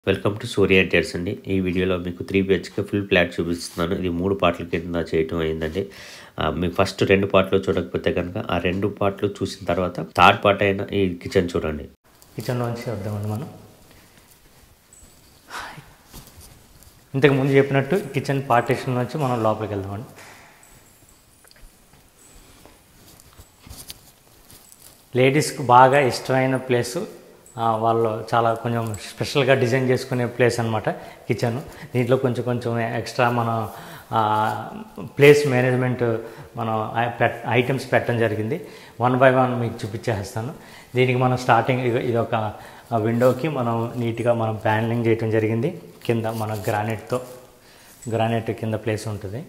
welcome to సూర్య ఇంటర్స్ అండి ఈ వీడియోలో మీకు త్రీ బిహెచ్కే ఫుల్ ఫ్లాట్ చూపిస్తున్నాను ఇది మూడు పార్ట్ల కింద చేయటం అయిందండి ఆ, మీకు ఫస్ట్ రెండు పార్ట్లు చూడకపోతే కనుక ఆ రెండు పార్ట్లు చూసిన తర్వాత థర్డ్ పార్ట్ అయిన ఈ కిచెన్ చూడండి కిచెన్లోంచి వద్దామండి మనం ఇంతకు ముందు చెప్పినట్టు కిచెన్ పార్టీషన్ నుంచి మనం లోపలికి వెళ్దామండి లేడీస్కి బాగా ఇష్టమైన ప్లేసు ఆ, వాళ్ళు చాలా కొంచెం స్పెషల్గా డిజైన్ చేసుకునే ప్లేస్ అనమాట కిచెన్ దీంట్లో కొంచెం కొంచెం ఎక్స్ట్రా మనం ప్లేస్ మేనేజ్మెంట్ మనం ఐ- పెట్ ఐటమ్స్ పెట్టడం జరిగింది వన్ బై వన్ మీకు చూపించేస్తాను దీనికి మనం స్టార్టింగ్ ఇది ఇది ఒక విండోకి మనం నీట్గా మనం ప్యానలింగ్ చేయడం జరిగింది కింద మన గ్రానైట్తో గ్రానైట్ కింద ప్లేస్ ఉంటుంది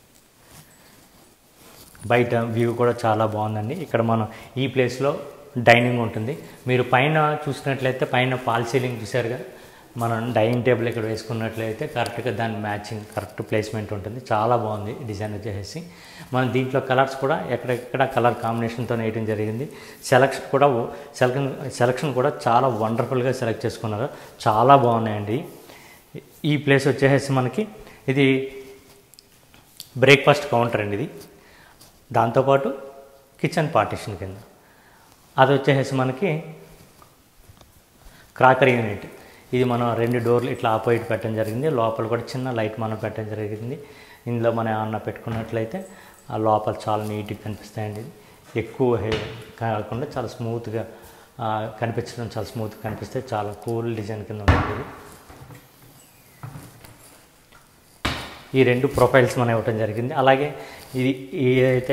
బయట వ్యూ కూడా చాలా బాగుందండి ఇక్కడ మనం ఈ ప్లేస్లో డైనింగ్ ఉంటుంది మీరు పైన చూసినట్లయితే పైన పాల్ సీలింగ్ చూసారుగా మనం డైనింగ్ టేబుల్ ఇక్కడ వేసుకున్నట్లయితే కరెక్ట్గా దాని మ్యాచింగ్ కరెక్ట్ ప్లేస్మెంట్ ఉంటుంది చాలా బాగుంది డిజైన్ వచ్చేసి మనం దీంట్లో కలర్స్ కూడా ఎక్కడెక్కడ కలర్ కాంబినేషన్తో వేయడం జరిగింది సెలక్షన్ కూడా సెలక్షన్ సెలక్షన్ కూడా చాలా వండర్ఫుల్గా సెలెక్ట్ చేసుకున్నారు చాలా బాగున్నాయండి ఈ ప్లేస్ వచ్చేసి మనకి ఇది బ్రేక్ఫాస్ట్ కౌంటర్ అండి ఇది దాంతోపాటు కిచెన్ పార్టిషన్ కింద అది వచ్చేసి మనకి క్రాకర్ యూనిట్ ఇది మనం రెండు డోర్లు ఇట్లా ఆపోజిట్ పెట్టడం జరిగింది లోపల కూడా చిన్న లైట్ మనం పెట్టడం జరిగింది ఇందులో మనం ఏమన్నా పెట్టుకున్నట్లయితే ఆ లోపల చాలా నీట్గా కనిపిస్తాయండి ఇది ఎక్కువ హే కాకుండా చాలా స్మూత్గా ఆ, కనిపించడం చాలా స్మూత్గా కనిపిస్తే చాలా కూల్ డిజైన్ కింద ఉంటుంది ఇది ఈ రెండు ప్రొఫైల్స్ మనం ఇవ్వటం జరిగింది అలాగే ఇది ఏదైతే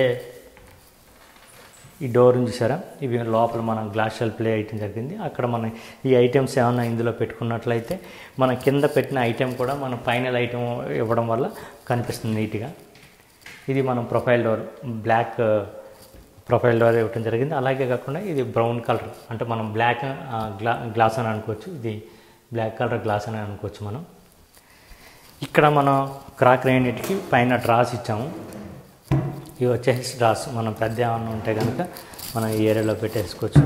ఈ డోర్ చూసారా ఇవి లోపల మనం గ్లాస్ షెల్ఫ్ ప్లే ఐటమ్ జరిగింది అక్కడ మనం ఈ ఐటమ్స్ ఏమన్నా ఇందులో పెట్టుకున్నట్లయితే మన కింద పెట్టిన ఐటెం కూడా మన ఫైనల్ ఐటమ్ ఇవ్వడం వల్ల కనిపిస్తుంది నీట్గా ఇది మనం profile door black profile door ఇవ్వటం జరిగింది అలాగే కాకుండా ఇది బ్రౌన్ కలర్ అంటే మనం బ్లాక్ గ్లా గ్లాస్ అని అనుకోవచ్చు ఇది బ్లాక్ కలర్ గ్లాస్ అని అనుకోవచ్చు మనం ఇక్కడ మనం క్రాక్ రేణిటికి పైన డ్రాస్ ఇచ్చాము ఇవి వచ్చేసి డ్రాస్ మనం పెద్ద ఏమన్నా ఉంటే కనుక మనం ఈ ఏరియాలో పెట్టేసుకోవచ్చు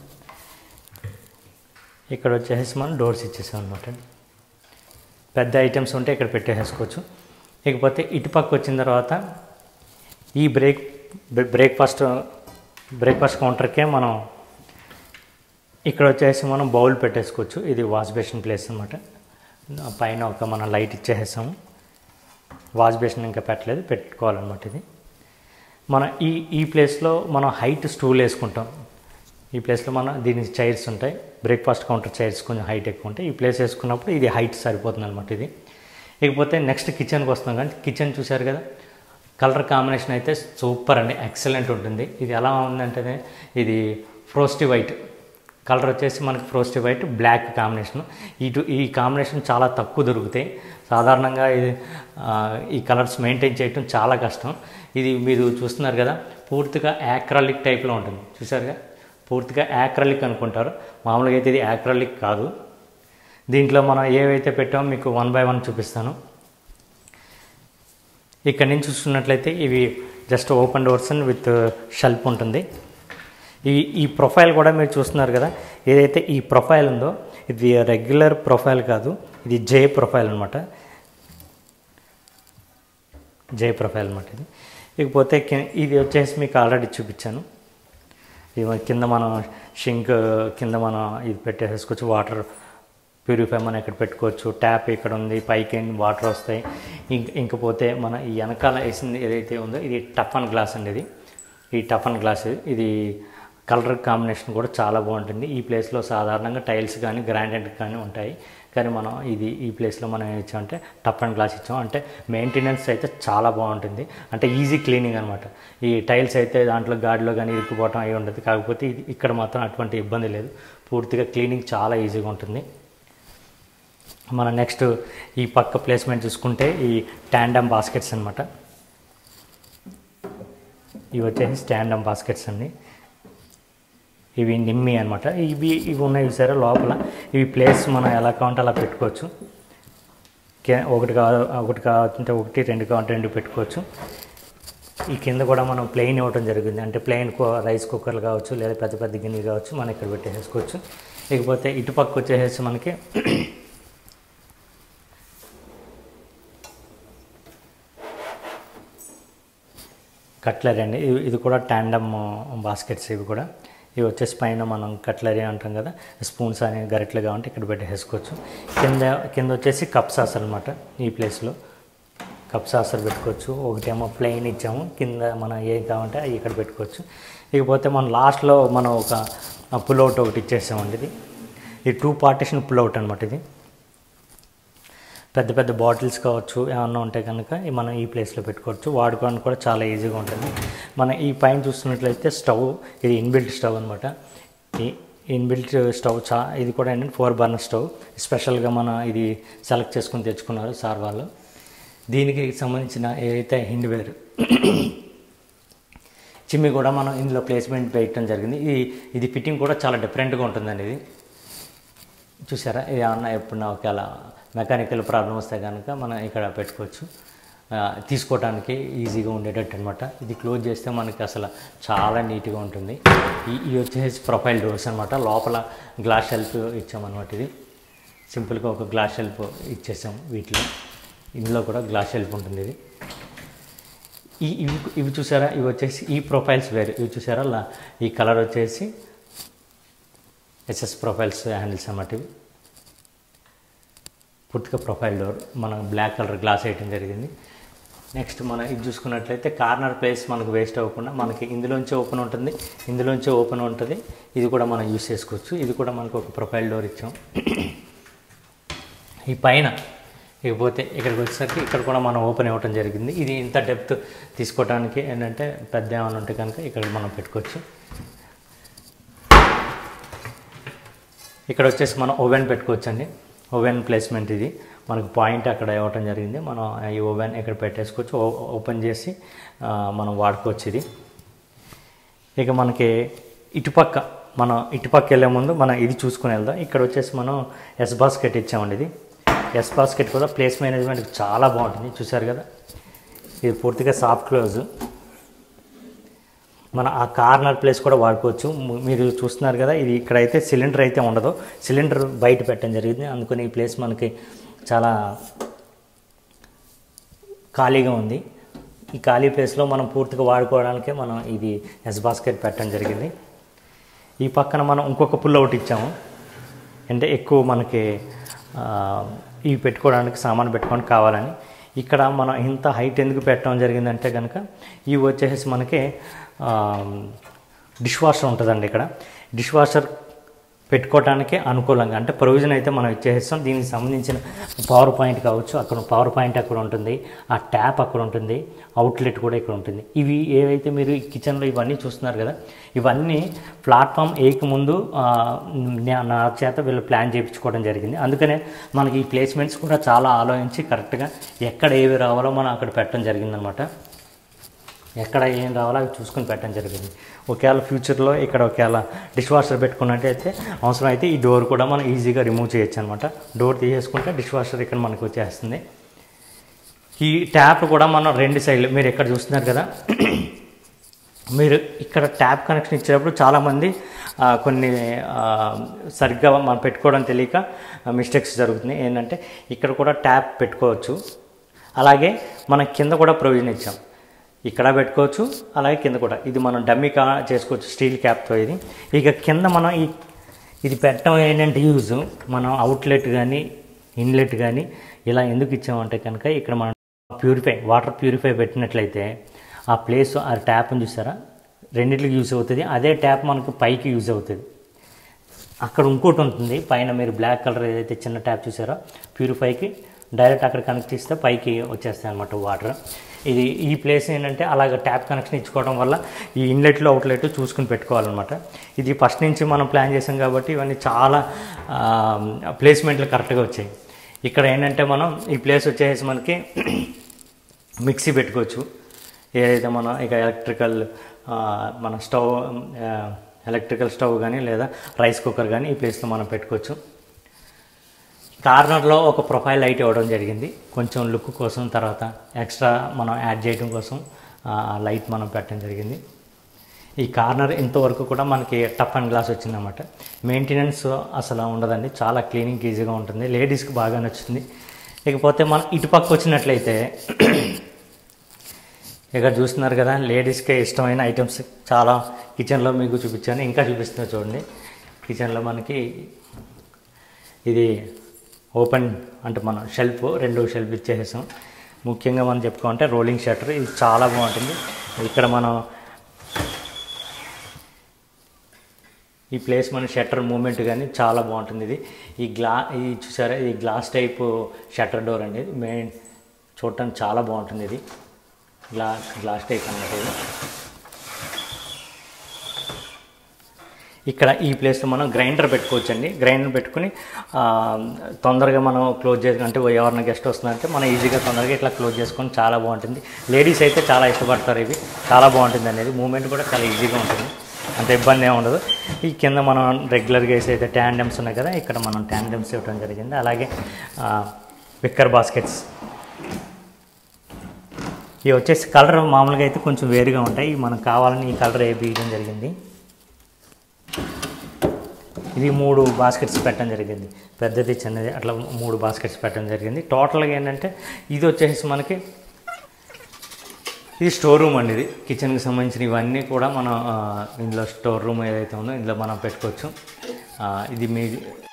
ఇక్కడ వచ్చేసి మనం డోర్స్ ఇచ్చేసాం అనమాట పెద్ద ఐటమ్స్ ఉంటే ఇక్కడ పెట్టేసుకోవచ్చు ఇకపోతే ఇటుపక్క వచ్చిన తర్వాత ఈ బ్రేక్ బ్రేక్ఫాస్ట్ బ్రేక్ఫాస్ట్ కౌంటర్కే మనం ఇక్కడ వచ్చేసి మనం బౌల్ పెట్టేసుకోవచ్చు ఇది వాష్ బేసిన్ ప్లేస్ అనమాట పైన ఒక మనం లైట్ ఇచ్చేసాము వాష్ బేసిన్ ఇంకా పెట్టలేదు పెట్టుకోవాలన్నమాట ఇది మన ఈ ఈ ప్లేస్లో మనం హైట్ స్టూల్ వేసుకుంటాం ఈ ప్లేస్లో మన దీనికి చైర్స్ ఉంటాయి బ్రేక్ఫాస్ట్ కౌంటర్ చైర్స్ కొంచెం హైట్ ఎక్కువ ఉంటాయి ఈ ప్లేస్ వేసుకున్నప్పుడు ఇది హైట్ సరిపోతుంది అనమాట ఇది ఇకపోతే నెక్స్ట్ కిచెన్కి వస్తాం కానీ కిచెన్ చూశారు కదా కలర్ కాంబినేషన్ అయితే సూపర్ అండి ఎక్సలెంట్ ఉంటుంది ఇది ఎలా ఉందంటే ఇది ఫ్రోస్టీ వైట్ కలర్ వచ్చేసి మనకి ఫ్రోస్టీ వైట్ బ్లాక్ కాంబినేషన్ ఇటు ఈ కాంబినేషన్ చాలా తక్కువ దొరుకుతాయి సాధారణంగా ఇది ఆ, ఈ కలర్స్ మెయింటైన్ చేయటం చాలా కష్టం ఇది మీరు చూస్తున్నారు కదా పూర్తిగా యాక్రాలిక్ టైప్లో ఉంటుంది చూసారుగా పూర్తిగా యాక్రాలిక్ అనుకుంటారు మామూలుగా అయితే ఇది యాక్రాలిక్ కాదు దీంట్లో మనం ఏవైతే పెట్టామో మీకు వన్ బై వన్ చూపిస్తాను ఇక్కడ నుంచి చూస్తున్నట్లయితే ఇవి just open doors with shelf ఉంటుంది ఈ ఈ ప్రొఫైల్ కూడా మీరు చూస్తున్నారు కదా ఏదైతే ఈ ప్రొఫైల్ ఉందో ఇది రెగ్యులర్ ప్రొఫైల్ కాదు ఇది జే ప్రొఫైల్ అనమాట జే ప్రొఫైల్ అనమాట ఇది ఇకపోతే కి- ఇది వచ్చేసి మీకు ఆల్రెడీ చూపించాను ఇది మన కింద మనం షింక్ కింద మనం ఇది పెట్టేసుకోవచ్చు వాటర్ ప్యూరిఫై మనం ఇక్కడ పెట్టుకోవచ్చు ట్యాప్ ఇక్కడ ఉంది పైకి వాటర్ వస్తాయి ఇంక ఇంకపోతే మన ఈ వెనకాల వేసింది ఏదైతే ఉందో ఇది టఫన్ గ్లాస్ అండి ఇది ఈ టఫన్ గ్లాస్ ఇది కలర్ కాంబినేషన్ కూడా చాలా బాగుంటుంది ఈ ప్లేస్లో సాధారణంగా టైల్స్ కానీ గ్రాండెడ్ కానీ ఉంటాయి కానీ మనం ఇది ఈ ప్లేస్లో మనం ఏం ఇచ్చామంటే టఫ్ అండ్ గ్లాస్ ఇచ్చాం అంటే మెయింటెనెన్స్ అయితే చాలా బాగుంటుంది అంటే ఈజీ క్లీనింగ్ అనమాట ఈ టైల్స్ అయితే దాంట్లో గాడిలో కానీ ఇరుక్కుపోవటం అయి ఉండదు కాకపోతే ఇది ఇక్కడ మాత్రం అటువంటి ఇబ్బంది లేదు పూర్తిగా క్లీనింగ్ చాలా ఈజీగా ఉంటుంది మన నెక్స్ట్ ఈ పక్క ప్లేస్మెంట్ చూసుకుంటే ఈ ట్యాండమ్ బాస్కెట్స్ అనమాట ఇవి వచ్చేసి స్టాండమ్ బాస్కెట్స్ అండి ఇవి నిమ్మి అనమాట ఇవి ఇవి ఉన్నాయి చూసారా లోపల ఇవి ప్లేస్ మనం ఎలా కావాలంటే అలా పెట్టుకోవచ్చు కే- ఒకటి కావాలి ఒకటి కావాలంటే ఒకటి రెండు కావాలంటే రెండు పెట్టుకోవచ్చు ఈ కింద కూడా మనం ప్లెయిన్ ఇవ్వడం జరిగింది అంటే ప్లెయిన్ రైస్ కుక్కర్లు కావచ్చు లేదా పెద్ద పెద్ద గిన్నెలు కావచ్చు మనం ఇక్కడ పెట్టేసుకోవచ్చు ఇకపోతే ఇటుపక్క వచ్చేసి మనకి కట్లరీ అండి ఇది ఇది కూడా ట్యాండమ్ బాస్కెట్స్ ఇవి కూడా ఇవి వచ్చేసి పైన మనం కట్లరీ అంటాం కదా స్పూన్స్ అని గరిటలు కావాలంటే ఇక్కడ పెట్టేసుకోవచ్చు కింద కింద వచ్చేసి కప్ సాస్ అనమాట ఈ ప్లేస్లో కప్ సాసర్ పెట్టుకోవచ్చు ఒకటేమో ప్లెయిన్ ఇచ్చాము కింద మనం ఏం కావాలంటే అవి ఇక్కడ పెట్టుకోవచ్చు ఇకపోతే మనం లాస్ట్లో మనం ఒక పుల్అవుట్ ఒకటి ఇచ్చేసామండి ఇది ఇది టూ పార్టిషన్ పుల్అవుట్ అనమాట ఇది పెద్ద పెద్ద బాటిల్స్ కావచ్చు ఏమన్నా ఉంటే కనుక ఇవి మనం ఈ ప్లేస్లో పెట్టుకోవచ్చు వాడుకోవడానికి కూడా చాలా ఈజీగా ఉంటుంది మనం ఈ పైన చూస్తున్నట్లయితే స్టవ్ ఇది ఇన్బిల్ట్ స్టవ్ అనమాట ఈ ఇన్బిల్ట్ స్టవ్ చా ఇది కూడా ఏంటంటే ఫోర్ బర్నర్ స్టవ్ స్పెషల్గా మన ఇది సెలెక్ట్ చేసుకుని తెచ్చుకున్నారు సార్ వాళ్ళు దీనికి సంబంధించిన ఏదైతే హిండ్వేర్ చిమ్మి కూడా మనం ఇందులో ప్లేస్మెంట్ వేయటం జరిగింది ఇది ఇది ఫిట్టింగ్ కూడా చాలా డిఫరెంట్గా ఉంటుందండి ఇది చూసారా ఇది ఏమన్నా ఎప్పుడన్నా ఒకవేళ మెకానికల్ ప్రాబ్లం వస్తే కనుక మనం ఇక్కడ పెట్టుకోవచ్చు ఆ, తీసుకోవడానికి ఈజీగా ఉండేటట్టు అనమాట ఇది క్లోజ్ చేస్తే మనకి అసలు చాలా నీట్గా ఉంటుంది ఈ ఇవి వచ్చేసి ప్రొఫైల్ డోర్స్ అనమాట లోపల గ్లాస్ షెల్ఫ్ ఇచ్చామన్నమాట ఇది సింపుల్గా ఒక గ్లాస్ షెల్ఫ్ ఇచ్చేసాం వీటిలో ఇందులో కూడా గ్లాస్ షెల్ఫ్ ఉంటుంది ఇది ఈ ఇవి ఇవి చూసారా ఇవి వచ్చేసి ఈ ప్రొఫైల్స్ వేరు ఇవి చూసారా లా- ఈ కలర్ వచ్చేసి ఎస్ఎస్ ప్రొఫైల్స్ హ్యాండిల్స్ అన్నమాట ఇవి పూర్తిగా ప్రొఫైల్ డోర్ మనం బ్లాక్ కలర్ గ్లాస్ వేయటం జరిగింది నెక్స్ట్ మనం ఇది చూసుకున్నట్లయితే కార్నర్ ప్లేస్ మనకు వేస్ట్ అవ్వకుండా మనకి ఇందులోంచి ఓపెన్ ఉంటుంది ఇందులోంచి ఓపెన్ ఉంటుంది ఇది కూడా మనం యూస్ చేసుకోవచ్చు ఇది కూడా మనకు ఒక ప్రొఫైల్ డోర్ ఇచ్చాం ఈ పైన ఇకపోతే ఇక్కడికి వచ్చేసరికి ఇక్కడ కూడా మనం ఓపెన్ ఇవ్వటం జరిగింది ఇది ఇంత డెప్త్ తీసుకోవడానికి ఏంటంటే పెద్ద ఏమైనా ఉంటే కనుక ఇక్కడ మనం పెట్టుకోవచ్చు ఇక్కడ వచ్చేసి మనం ఓవెన్ పెట్టుకోవచ్చండి ఓవెన్ ప్లేస్మెంట్ ఇది మనకు పాయింట్ అక్కడ ఇవ్వటం జరిగింది మనం ఈ ఓవెన్ ఇక్కడ పెట్టేసుకోవచ్చు ఓ- ఓపెన్ చేసి ఆ, మనం వాడుకోవచ్చు ఇది ఇక మనకి ఇటుపక్క మనం ఇటుపక్క వెళ్ళే ముందు మనం ఇది చూసుకుని వెళ్దాం ఇక్కడ వచ్చేసి మనం ఎస్ బాస్కెట్ ఇచ్చామండి ఇది ఎస్ బాస్కెట్ కూడా ప్లేస్ మేనేజ్మెంట్ చాలా బాగుంటుంది చూసారు కదా ఇది పూర్తిగా సాఫ్ట్ క్లోజ్ మన ఆ కార్నర్ ప్లేస్ కూడా వాడుకోవచ్చు ము- మీరు చూస్తున్నారు కదా ఇది ఇక్కడైతే సిలిండర్ అయితే ఉండదు సిలిండర్ బయట పెట్టడం జరిగింది అందుకని ఈ ప్లేస్ మనకి చాలా ఖాళీగా ఉంది ఈ ఖాళీ ప్లేస్లో మనం పూర్తిగా వాడుకోవడానికే మనం ఇది ఎస్ బాస్కెట్ పెట్టడం జరిగింది ఈ పక్కన మనం ఇంకొక పుల్ అవుట్ ఇచ్చాము అంటే ఎక్కువ మనకి ఆ, ఇవి పెట్టుకోవడానికి సామాన్ పెట్టుకోవడానికి కావాలని ఇక్కడ మనం ఇంత హైట్ ఎందుకు పెట్టడం జరిగిందంటే కనుక ఇవి వచ్చేసి మనకి డిష్ వాషర్ ఉంటుందండి ఇక్కడ డిష్ వాషర్ పెట్టుకోవడానికి అనుకూలంగా అంటే ప్రొవిజన్ అయితే మనం ఇచ్చేస్తాం దీనికి సంబంధించిన పవర్ పాయింట్ కావచ్చు అక్కడ పవర్ పాయింట్ అక్కడ ఉంటుంది ఆ ట్యాప్ అక్కడ ఉంటుంది అవుట్లెట్ కూడా ఇక్కడ ఉంటుంది ఇవి ఏవైతే మీరు ఈ కిచెన్లో ఇవన్నీ చూస్తున్నారు కదా ఇవన్నీ ప్లాట్ఫామ్ ఏకి ముందు ఆ, నా- నా చేత వీళ్ళు ప్లాన్ చేయించుకోవడం జరిగింది అందుకనే మనకి ఈ ప్లేస్మెంట్స్ కూడా చాలా ఆలోచించి కరెక్ట్గా ఎక్కడ ఏవి రావాలో మనం అక్కడ పెట్టడం జరిగిందనమాట ఎక్కడ ఏం రావాలో అవి చూసుకొని పెట్టడం జరిగింది ఒకవేళ ఫ్యూచర్లో ఇక్కడ ఒకవేళ డిష్ వాషర్ పెట్టుకున్నట్టయితే అవసరం అయితే ఈ డోర్ కూడా మనం ఈజీగా రిమూవ్ చేయొచ్చు అనమాట డోర్ తీసేసుకుంటే డిష్ వాషర్ ఇక్కడ మనకు వచ్చేస్తుంది ఈ ట్యాప్ కూడా మనం రెండు సైడ్లు మీరు ఇక్కడ చూస్తున్నారు కదా మీరు ఇక్కడ ట్యాప్ కనెక్షన్ ఇచ్చేటప్పుడు చాలామంది ఆ, కొన్ని ఆ, సరిగ్గా మనం పెట్టుకోవడం తెలియక మిస్టేక్స్ జరుగుతున్నాయి ఏంటంటే ఇక్కడ కూడా ట్యాప్ పెట్టుకోవచ్చు అలాగే మనం కింద కూడా ప్రొవిజన్ ఇచ్చాం ఇక్కడ పెట్టుకోవచ్చు అలాగే కింద కూడా ఇది మనం డమ్మీ కా చేసుకోవచ్చు స్టీల్ క్యాప్తో ఇది ఇక కింద మనం ఈ ఇది పెట్టడం ఏంటంటే యూజ్ మనం అవుట్లెట్ కానీ ఇన్లెట్ కానీ ఇలా ఎందుకు ఇచ్చామంటే కనుక ఇక్కడ మనం ప్యూరిఫై వాటర్ ప్యూరిఫై పెట్టినట్లయితే ఆ ప్లేస్ ఆ ట్యాప్ని చూసారా రెండింటికి యూజ్ అవుతుంది అదే ట్యాప్ మనకు పైకి యూజ్ అవుతుంది అక్కడ ఇంకోటి ఉంటుంది పైన మీరు బ్లాక్ కలర్ ఏదైతే చిన్న ట్యాప్ చూసారో ప్యూరిఫైకి డైరెక్ట్ అక్కడ కనెక్ట్ చేస్తే పైకి వచ్చేస్తాయి అనమాట వాటర్ ఇది ఈ ప్లేస్ ఏంటంటే అలాగ ట్యాప్ కనెక్షన్ ఇచ్చుకోవడం వల్ల ఈ ఇన్లెట్లో అవుట్లెట్ చూసుకుని పెట్టుకోవాలన్నమాట ఇది ఫస్ట్ నుంచి మనం ప్లాన్ చేసాం కాబట్టి ఇవన్నీ చాలా ప్లేస్మెంట్లు కరెక్ట్గా వచ్చాయి ఇక్కడ ఏంటంటే మనం ఈ ప్లేస్ వచ్చేసి మనకి మిక్సీ పెట్టుకోవచ్చు ఏదైతే మనం ఇక ఎలక్ట్రికల్ ఆ, మన స్టవ్ ఆ, ఎలక్ట్రికల్ స్టవ్ కానీ లేదా రైస్ కుక్కర్ కానీ ఈ ప్లేస్లో మనం పెట్టుకోవచ్చు కార్నర్లో ఒక ప్రొఫైల్ లైట్ ఇవ్వడం జరిగింది కొంచెం లుక్ కోసం తర్వాత ఎక్స్ట్రా మనం యాడ్ చేయడం కోసం ఆ లైట్ మనం పెట్టడం జరిగింది ఈ కార్నర్ ఇంతవరకు కూడా మనకి టఫ్ అండ్ గ్లాస్ వచ్చిందన్నమాట మెయింటెనెన్స్ అసలు ఉండదండి చాలా క్లీనింగ్ ఈజీగా ఉంటుంది లేడీస్కి బాగా నచ్చుతుంది ఇకపోతే మనం ఇటుపక్క వచ్చినట్లయితే ఇక్కడ చూస్తున్నారు కదా లేడీస్కే ఇష్టమైన ఐటమ్స్ చాలా కిచెన్లో మీకు చూపించాను ఇంకా చూపిస్తున్నా చూడండి కిచెన్లో మనకి ఇది ఓపెన్ అంటే మన షెల్ఫ్ రెండు షెల్ఫ్ ఇచ్చేసాం ముఖ్యంగా మనం చెప్పుకోవాలంటే రోలింగ్ షట్టర్ ఇది చాలా బాగుంటుంది ఇక్కడ మనం ఈ ప్లేస్ మన షట్టర్ మూమెంట్ కానీ చాలా బాగుంటుంది ఇది ఈ గ్లా ఈ చూసారా ఈ గ్లాస్ టైప్ షట్టర్ డోర్ అండి ఇది మెయిన్ చూడటానికి చాలా బాగుంటుంది ఇది గ్లా గ్లాస్ టైప్ అన్నమాట ఇది ఇక్కడ ఈ ప్లేస్లో మనం గ్రైండర్ పెట్టుకోవచ్చండి గ్రైండర్ పెట్టుకుని ఆ, తొందరగా మనం క్లోజ్ చేసి అంటే ఎవరైనా గెస్ట్ వస్తున్నారంటే మనం ఈజీగా తొందరగా ఇట్లా క్లోజ్ చేసుకొని చాలా బాగుంటుంది లేడీస్ అయితే చాలా ఇష్టపడతారు ఇవి చాలా బాగుంటుంది అనేది మూమెంట్ కూడా చాలా ఈజీగా ఉంటుంది అంత ఇబ్బంది ఏమి ఉండదు ఈ కింద మనం రెగ్యులర్గా వేసే అయితే ట్యాండమ్స్ ఉన్నాయి కదా ఇక్కడ మనం ట్యాండమ్స్ ఇవ్వడం జరిగింది అలాగే విక్కర్ బాస్కెట్స్ ఇవి వచ్చేసి కలర్ మామూలుగా అయితే కొంచెం వేరుగా ఉంటాయి ఇవి మనకు కావాలని ఈ కలర్ వేయడం జరిగింది ఇది మూడు బాస్కెట్స్ పెట్టడం జరిగింది పెద్దది చిన్నది అట్లా మూడు బాస్కెట్స్ పెట్టడం జరిగింది టోటల్గా ఏంటంటే ఇది వచ్చేసి మనకి ఇది స్టోర్ రూమ్ అండి ఇది కిచెన్కి సంబంధించిన ఇవన్నీ కూడా మనం ఆ, ఇందులో స్టోర్ రూమ్ ఏదైతే ఉందో ఇందులో మనం పెట్టుకోవచ్చు ఆ, ఇది మీ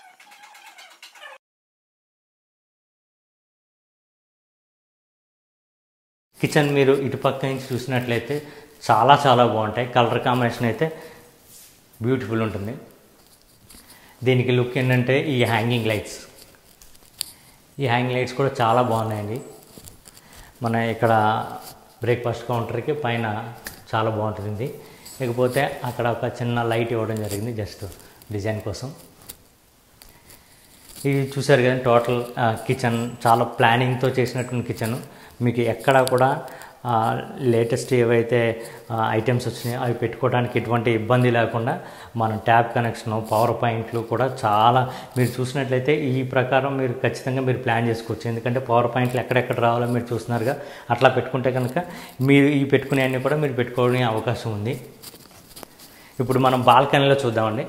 కిచెన్ మీరు ఇటుపక్క నుంచి చూసినట్లయితే చాలా చాలా బాగుంటాయి కలర్ కాంబినేషన్ అయితే బ్యూటిఫుల్ ఉంటుంది దీనికి లుక్ ఏంటంటే ఈ హ్యాంగింగ్ లైట్స్ ఈ హ్యాంగింగ్ లైట్స్ కూడా చాలా బాగున్నాయండి మన ఇక్కడ బ్రేక్ఫాస్ట్ కౌంటర్కి పైన చాలా బాగుంటుంది ఇకపోతే అక్కడ ఒక చిన్న లైట్ ఇవ్వడం జరిగింది జస్ట్ డిజైన్ కోసం ఇది చూసారు కదా టోటల్ కిచెన్ చాలా ప్లానింగ్తో చేసినటువంటి కిచెన్ మీకు ఎక్కడ కూడా లేటెస్ట్ ఏవైతే ఐటమ్స్ వచ్చినాయో అవి పెట్టుకోవడానికి ఎటువంటి ఇబ్బంది లేకుండా మన ట్యాప్ కనెక్షన్ పవర్ పాయింట్లు కూడా చాలా మీరు చూసినట్లయితే ఈ ప్రకారం మీరు ఖచ్చితంగా మీరు ప్లాన్ చేసుకోవచ్చు ఎందుకంటే పవర్ పాయింట్లు ఎక్కడెక్కడ రావాలో మీరు చూస్తున్నారుగా అట్లా పెట్టుకుంటే కనుక మీరు ఈ పెట్టుకునే అన్నీ కూడా మీరు పెట్టుకోవడానికి అవకాశం ఉంది ఇప్పుడు మనం బాల్కనీలో చూద్దామండి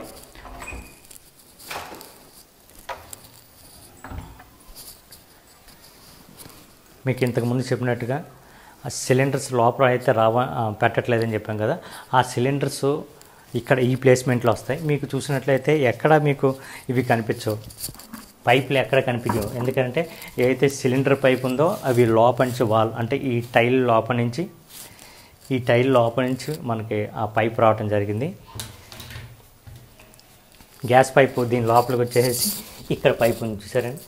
మీకు ఇంతకుముందు చెప్పినట్టుగా ఆ సిలిండర్స్ లోపల అయితే రావ ఆ, పెట్టట్లేదని చెప్పాం కదా ఆ సిలిండర్స్ ఇక్కడ ఈ ప్లేస్మెంట్లో వస్తాయి మీకు చూసినట్లయితే ఎక్కడ మీకు ఇవి కనిపించవు పైపులు ఎక్కడ కనిపించవు ఎందుకంటే ఏదైతే సిలిండర్ పైప్ ఉందో అవి లోపల నుంచి వాల్ అంటే ఈ టైల్ లోపల నుంచి ఈ టైల్ లోపల నుంచి మనకి ఆ పైప్ రావటం జరిగింది గ్యాస్ పైపు దీని లోపలికి వచ్చేసి ఇక్కడ పైప్ ఉంది చూసారండి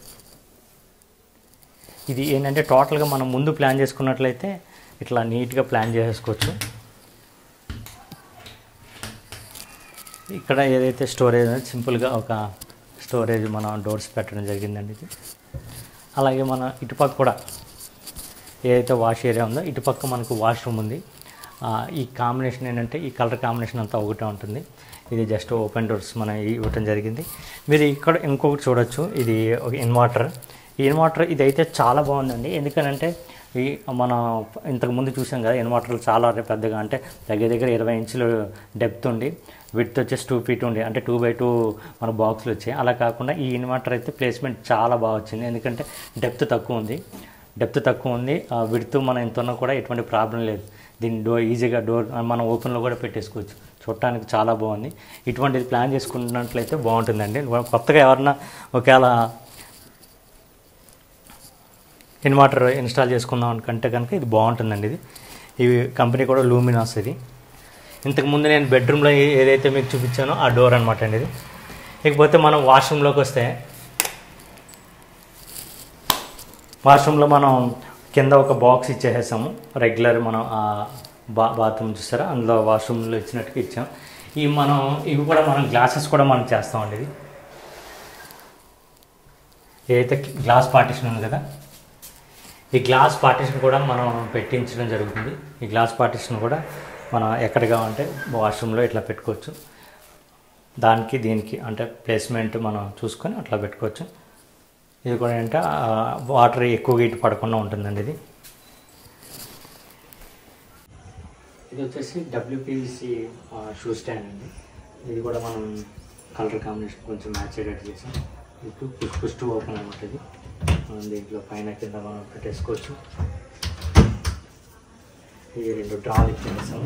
ఇది ఏంటంటే టోటల్గా మనం ముందు ప్లాన్ చేసుకున్నట్లయితే ఇట్లా నీట్గా ప్లాన్ చేసేసుకోవచ్చు ఇక్కడ ఏదైతే స్టోరేజ్ ఉందో సింపుల్గా ఒక స్టోరేజ్ మన డోర్స్ పెట్టడం జరిగిందండి ఇది అలాగే మన ఇటుపక్క కూడా ఏదైతే వాష్ ఏరియా ఉందో ఇటుపక్క మనకు వాష్రూమ్ ఉంది ఆ, ఈ కాంబినేషన్ ఏంటంటే ఈ కలర్ కాంబినేషన్ అంతా ఒకటే ఉంటుంది ఇది జస్ట్ ఓపెన్ డోర్స్ మనం ఇవ్వటం జరిగింది మీరు ఇక్కడ ఇంకొకటి చూడొచ్చు ఇది ఒక ఇన్వర్టర్ ఈ ఇన్వర్టర్ ఇదైతే చాలా బాగుందండి ఎందుకనంటే ఈ మనం ఇంతకు ముందు చూసాం కదా ఇన్వర్టర్లు చాలా పెద్దగా అంటే దగ్గర దగ్గర ఇరవై ఇంచులు డెప్త్ ఉండి విడ్త్ వచ్చేసి టూ ఫీట్ ఉండి అంటే టూ బై టూ మన బాక్స్లు వచ్చాయి అలా కాకుండా ఈ ఇన్వర్టర్ అయితే ప్లేస్మెంట్ చాలా బాగా వచ్చింది ఎందుకంటే డెప్త్ తక్కువ ఉంది డెప్త్ తక్కువ ఉంది విడుతూ మనం ఎంత ఉన్నా కూడా ఎటువంటి ప్రాబ్లం లేదు దీన్ని డోర్ ఈజీగా డోర్ మనం ఓపెన్లో కూడా పెట్టేసుకోవచ్చు చూడటానికి చాలా బాగుంది ఇటువంటిది ప్లాన్ చేసుకున్నట్లయితే బాగుంటుందండి కొత్తగా ఎవరన్నా ఒకవేళ ఇన్వర్టర్ ఇన్స్టాల్ చేసుకుందాం అనుకంటే కనుక ఇది బాగుంటుందండి ఇది ఇవి కంపెనీ కూడా లూమినాస్ ఇది ఇంతకుముందు నేను బెడ్రూమ్లో ఏ- ఏదైతే మీకు చూపించానో ఆ డోర్ అనమాట అండి ఇది ఇకపోతే మనం వాష్రూమ్లోకి వస్తే వాష్రూమ్లో మనం కింద ఒక బాక్స్ ఇచ్చేసాము రెగ్యులర్ మనం ఆ బా బాత్రూమ్ చూస్తారా అందులో వాష్రూమ్లో ఇచ్చినట్టుగా ఇచ్చాం ఈ మనం ఇవి కూడా మనం గ్లాసెస్ కూడా మనం చేస్తామండి ఇది ఏదైతే గ్లాస్ పార్టిషన్ ఉంది కదా ఈ గ్లాస్ పార్టిషన్ కూడా మనం పెట్టించడం జరుగుతుంది ఈ గ్లాస్ పార్టిషన్ కూడా మనం ఎక్కడ కావాలంటే వాష్రూమ్లో ఇట్లా పెట్టుకోవచ్చు దానికి దీనికి అంటే ప్లేస్మెంట్ మనం చూసుకొని అట్లా పెట్టుకోవచ్చు ఇది కూడా ఏంటంటే ఆ, వాటర్ ఎక్కువగా ఇటు పడకుండా ఉంటుందండి ఇది ఇది వచ్చేసి డబ్ల్యూపీసీ షూ స్టాండ్ అండి ఇది కూడా మనం కలర్ కాంబినేషన్ కొంచెం మ్యాచ్ అయ్యేటట్టు చేసాం ఇది పుష్ పుష్ టు ఓపెన్ అనమాట ఇది మనం దీంట్లో పైన కింద మనం పెట్టేసుకోవచ్చు ఈ రెండు డ్రాలు ఇచ్చేసాం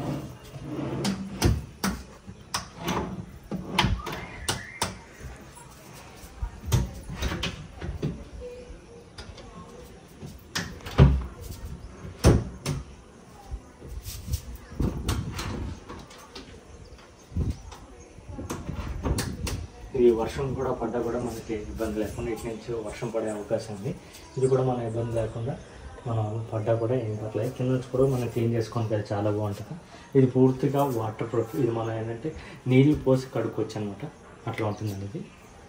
ఇది వర్షం కూడా పడ్డా కూడా మనకి ఇబ్బంది లేకుండా ఇటు నుంచి వర్షం పడే అవకాశం ఉంది ఇది కూడా మన ఇబ్బంది లేకుండా మనం పడ్డా కూడా ఏం పర్లేదు కింద నుంచి కూడా మనం క్లీన్ చేసుకొని వెళ్తే చాలా బాగుంటుంది ఇది పూర్తిగా వాటర్ ప్రూఫ్ ఇది మనం ఏంటంటే నీళ్ళు పోసి కడుక్కోవచ్చు అనమాట అట్లా ఉంటుందండి ఇది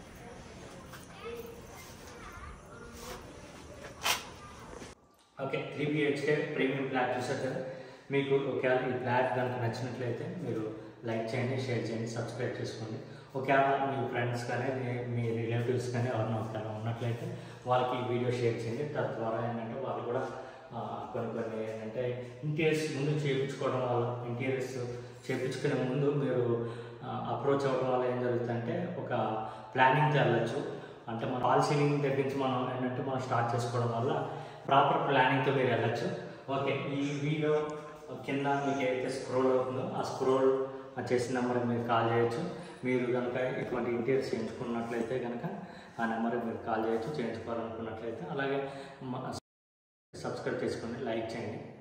okay three BHK premium flat చూసారు కదా మీకు ఒకవేళ ఈ ఫ్లాట్ కనుక నచ్చినట్లయితే మీరు లైక్ చేయండి షేర్ చేయండి సబ్స్క్రైబ్ చేసుకోండి ఒకవేళ మీ ఫ్రెండ్స్ కానీ మీ- మీ రిలేటివ్స్ కానీ ఎవరైనా ఒకవేళ ఉన్నట్లయితే వాళ్ళకి ఈ వీడియో షేర్ చేయండి తద్వారా ఏంటంటే వాళ్ళు కూడా ఆ, కొన్ని కొన్ని ఏంటంటే ఇంటీరియర్స్ ముందు చేయించుకోవడం వల్ల ఇంటీరియర్స్ చేయించుకునే ముందు మీరు అప్రోచ్ అవ్వడం వల్ల ఏం జరుగుతుందంటే ఒక ప్లానింగ్తో వెళ్ళచ్చు అంటే మన ఆల్ సీలింగ్ దగ్గర నుంచి మనం ఏంటంటే మనం స్టార్ట్ చేసుకోవడం వల్ల ప్రాపర్ ప్లానింగ్తో మీరు వెళ్ళచ్చు ఓకే ఈ వీడియో కింద మీకు ఏదైతే స్క్రోల్ అవుతుందో ఆ స్క్రోల్ చేసిన నెంబర్కి మీరు కాల్ చేయొచ్చు మీరు కనుక ఇటువంటి ఇంటీరియర్స్ చేయించుకున్నట్లయితే కనుక ఆ నెంబర్కి మీరు కాల్ చేయొచ్చు చేయించుకోవాలనుకున్నట్లయితే అలాగే సబ్స్క్రైబ్ చేసుకోండి లైక్ చేయండి